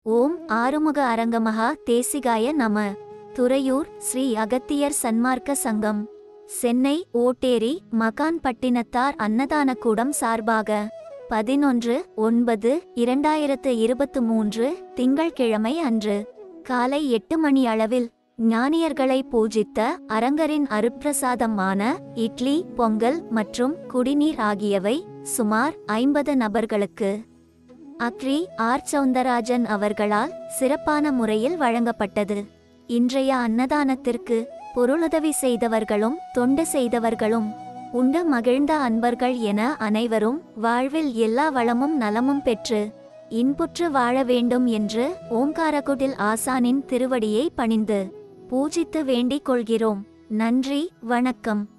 ஓம் ஆறுமுக அரங்கமகா தேசிகாய நம துறையூர் ஸ்ரீ அகத்தியர் சன்மார்க்க சங்கம் சென்னை ஓட்டேரி மகான் பட்டினத்தார் அன்னதானக்கூடம் சார்பாக பதினொன்று ஒன்பது இரண்டாயிரத்து இருபத்து மூன்று திங்கள்கிழமை அன்று காலை எட்டு மணி அளவில் ஞானியர்களை பூஜித்த அரங்கரின் அருப்பிரசாதமான இட்லி பொங்கல் மற்றும் குடிநீர் ஆகியவை சுமார் ஐம்பது நபர்களுக்கு அக்ரி ஆர் சவுந்தரராஜன் அவர்களால் சிறப்பான முறையில் வழங்கப்பட்டது இன்றைய அன்னதானத்திற்கு பொருளுதவி செய்தவர்களும் தொண்டு செய்தவர்களும் உண்டு மகிழ்ந்த அன்பர்கள் என அனைவரும் வாழ்வில் எல்லா வளமும் நலமும் பெற்று இன்புற்று வாழ வேண்டும் என்று ஓங்காரகுடில் ஆசானின் திருவடியை பணிந்து பூஜித்து வேண்டிக் கொள்கிறோம் நன்றி வணக்கம்